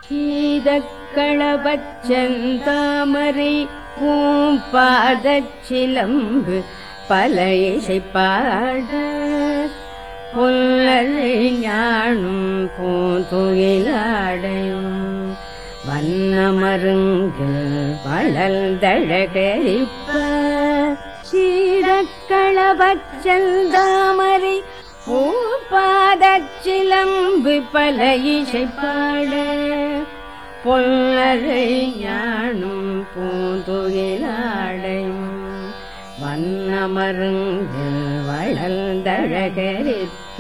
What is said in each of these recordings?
சீதக்களபச்சந்தாமரை பூம்பாதச் சிலம்பு பல இசை பாட புல்லரை ஞானும் பூந்துயிலாடையும் வண்ணமருங்கு வளர்ந்தழகரிப்ப சீரக்களபச்சந்தாமரை பூப்பாதச் சிலம்பு பல இசை பாட பொல்லரை ஞானும் பூந்துயிலாடையும் வண்ணமருங்கு வளர்ந்தழகரிப்ப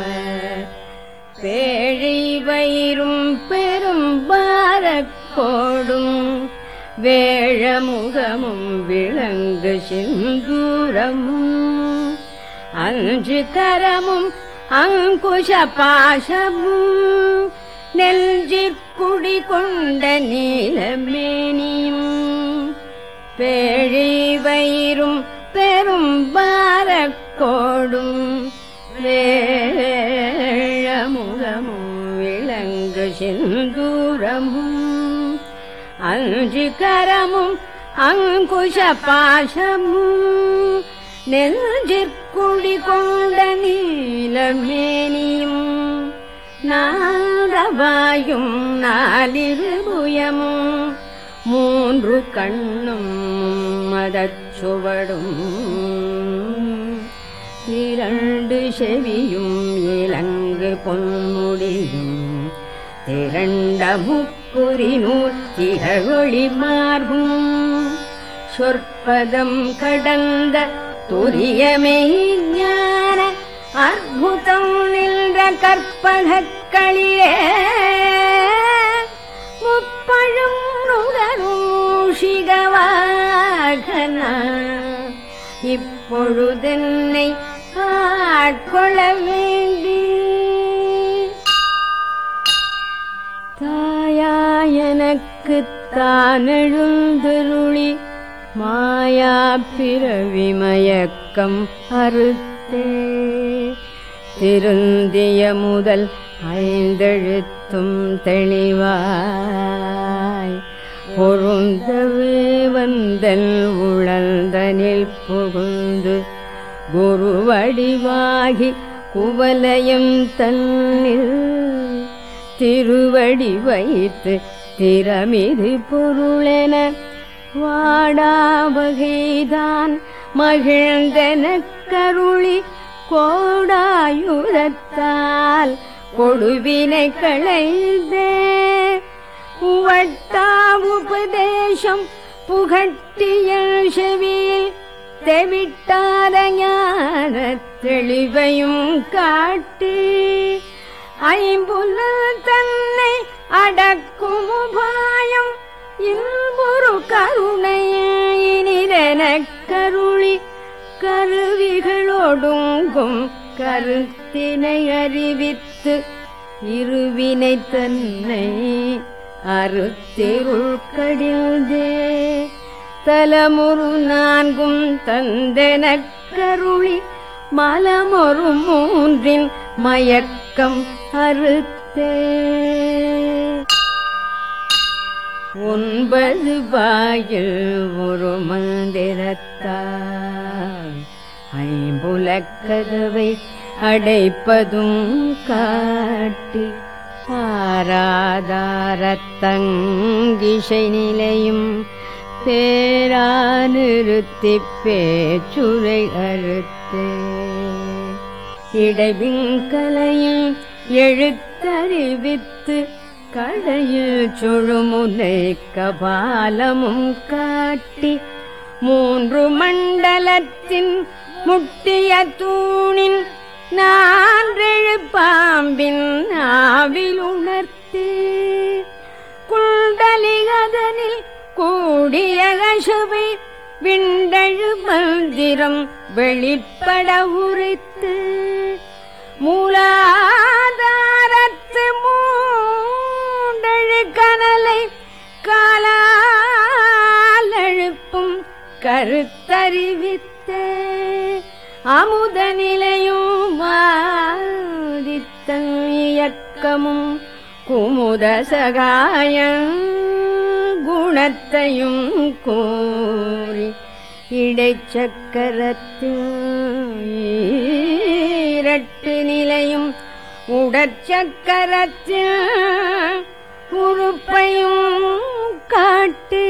பேழை வயிறும் பெரும் பாரக்கோடும் வேழமுகமும் விளங்கு சிந்தூரமும் அஞ்சு கரமும் அங்குஷ பாசமும் நெல்ஜிற்குடி கொண்ட நீலமேனியும் பேழை வயிறும் பெரும் பாரக்கோடும் வேழமுகமும் விளங்கு செந்தூரமும் அஞ்சு கரமும் அங்குஷ பாசமும் நெஞ்சிற்குடி கொண்ட நீலமேனியும் நாரவாயும் நாலிருபுயமும் மூன்று கண்ணும் மதச்சுவடும் இரண்டு செவியும் இலங்கு பொன்முடியும் திரண்ட முப்புரி நூற்றிகழொளி மார்பும் சொற்பதம் கடந்த துரியமே ஞான அற்புதம் நின்ற கற்பகக்களிலே முப்பழும் நுகரூஷிகவாகன இப்பொழுதென்னை ஆட்கொள்ள வேண்டி தாயா எனக்கு தானெழுந்தருளி மாயா பிறவி மயக்கம் அறுத்தே திருந்திய முதல் ஐந்தெழுத்தும் தெளிவாய் பொருந்தவே வந்தல் உழந்தனில் புகுந்து குருவடிவாகி குவலயம் தன்னில் திருவடி வைத்து திறமிது பொருளென வாடாவகைதான் மகிழ்ந்தன கருளி கோடாயுதத்தால் கொடுவினை களைந்தே வட்டா உபதேசம் புகட்டிய செவியில் தெவிட்டாத ஞான தெளிவையும் காட்டி ஐம்புல தன்னை அடக்கும் உபாயம் இன்புரு கருணையினிரென கருளி கருவிகளோடுங்கும் கருத்தினை அறிவித்து இருவினை தன்னை அறுத்திருள் கடிந்தே தலமுரு நான்கும் தந்தெனக் கருளி மலமொரு மூன்றின் மயக்கம் அறுத்தே ஒன்பது வாயில் ஒரு மந்திரத்தால் ஐம்புலக்கதவை அடைப்பதும் காட்டி பாராதாரத்தங்கிசை நிலையும் பேரா நிறுத்தி பேச்சுரை அறுத்தே இடைவிங்கலையும் எழுத்தறிவித்து கடையில் சுழுமுனை கபாலமும் காட்டி மூன்று மண்டலத்தின் முட்டிய தூணின் நான்றெழு பாம்பின் ஆவில் உணர்த்தே குண்டலிகதனில் கூடிய கசுவை விண்டழு மந்திரம் வெளிப்பட உரைத்து மூலாதாரத்து மூண்டழு கனலை காலால் எழுப்பும் கருத்தறிவித்த அமுத நிலையும் வாதித்த இயக்கமும் குமுத சகாயம் குணத்தையும் கூறி இடைச்சக்கரத்தில் இரட்டு நிலையும் உடற்சக்கரத்தில் உறுப்பையும் காட்டு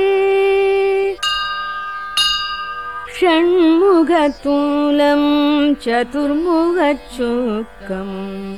ஷண்முகத்தூலம் சதுர்முகச் சூக்கம்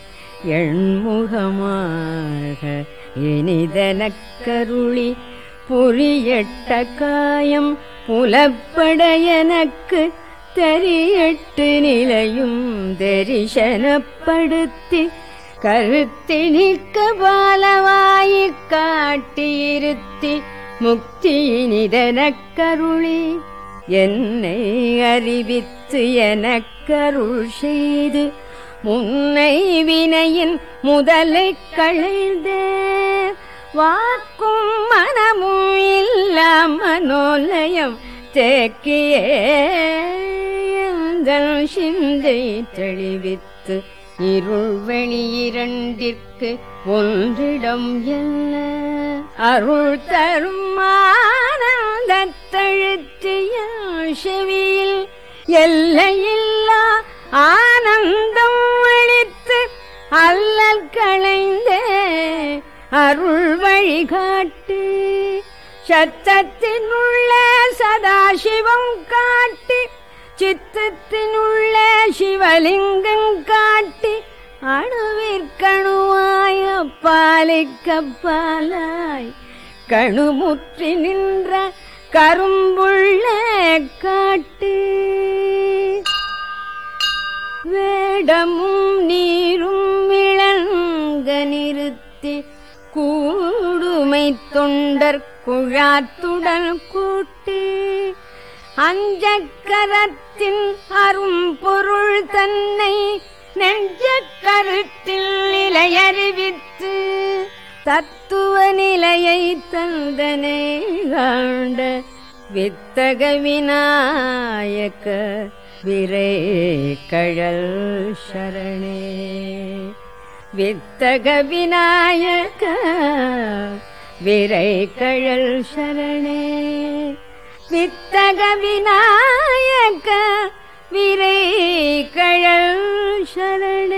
எண்முகமாக இனிதனக்கருளி புரியட்ட காயம் புலப்பட எனக்கு தெரியட்டு நிலையும் தரிசனப்படுத்தி கருத்தினிக்க பாலவாயிக் காட்டியிருத்தி முக்தியினிதனக்கருளி என்னை அறிவித்து எனக்கருள் செய்து முன்னை வினையின் முதலை களைந்த வாக்கும் மனமும் இல்லா மனோலயம் தேக்கியே எந்தன் சிந்தை தெளிவித்து இருள் வெளியிரண்டிற்கு ஒன்றிடம் என்ன அருள் தரும் ஆனந்தத்தழுத்திய செவியில் எல்லையில்லா ஆனந்தம் அளித்து அல்லல் களைந்தே அருள் வழிகாட்டு சத்தத்தினுள்ள சதாசிவம் காட்டி சித்தத்தினுள்ள சிவலிங்கம் காட்டி அணுவிற்கணுவாய் அப்பாலிக்கப்பாலாய் கணுமுற்றி நின்ற கரும்புள்ள காட்டு வேடமும் நீரும் விளங்க நிறுத்தி கூடுமை தொண்டர் குழாத்துடன் கூட்டி அஞ்சக்கரத்தின் அரும் பொருள் தன்னை நெஞ்ச கருத்தில் நிலையறிவித்து தத்துவ நிலையை தந்தனை காண்ட வித்தக விநாயக விரை கழல் சரணே வித்தக விநாயக விரை கழல் சரணே வித்தக விநாயக விரை கழல் சரணே